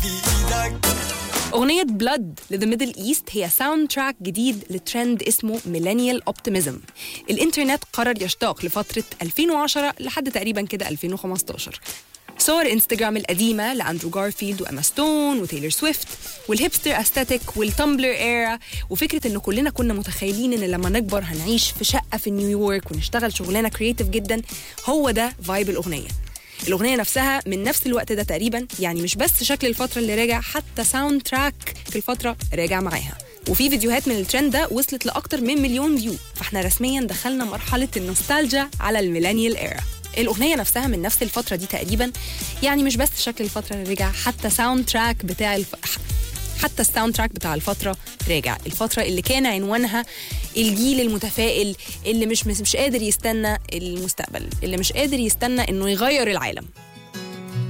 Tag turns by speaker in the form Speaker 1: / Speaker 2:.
Speaker 1: أغنية بلاد لذا ميدل ايست هي ساوند تراك جديد لترند اسمه ميلينيال اوبتيميزم الانترنت قرر يشتاق لفترة 2010 لحد تقريبا كده 2015 صور انستجرام القديمة لأندرو جارفيلد وأما ستون وتايلور سويفت والهيبستر أستاتيك والتمبلر إيرا وفكرة إن كلنا كنا متخيلين إن لما نكبر هنعيش في شقة في نيويورك ونشتغل شغلانة كرييتيف جدا هو ده فايب الأغنية الأغنية نفسها من نفس الوقت ده تقريبا يعني مش بس شكل الفترة اللي راجع حتى ساوند تراك في الفترة راجع معاها وفي فيديوهات من الترند ده وصلت لأكتر من مليون فيو فاحنا رسميا دخلنا مرحلة النوستالجيا على الميلانيال ايرا الأغنية نفسها من نفس الفترة دي تقريبا يعني مش بس شكل الفترة اللي رجع حتى ساوند تراك بتاع الف... حتى الساوند تراك بتاع الفترة راجع الفترة اللي كان عنوانها الجيل المتفائل اللي مش مش قادر يستنى المستقبل اللي مش قادر يستنى انه يغير العالم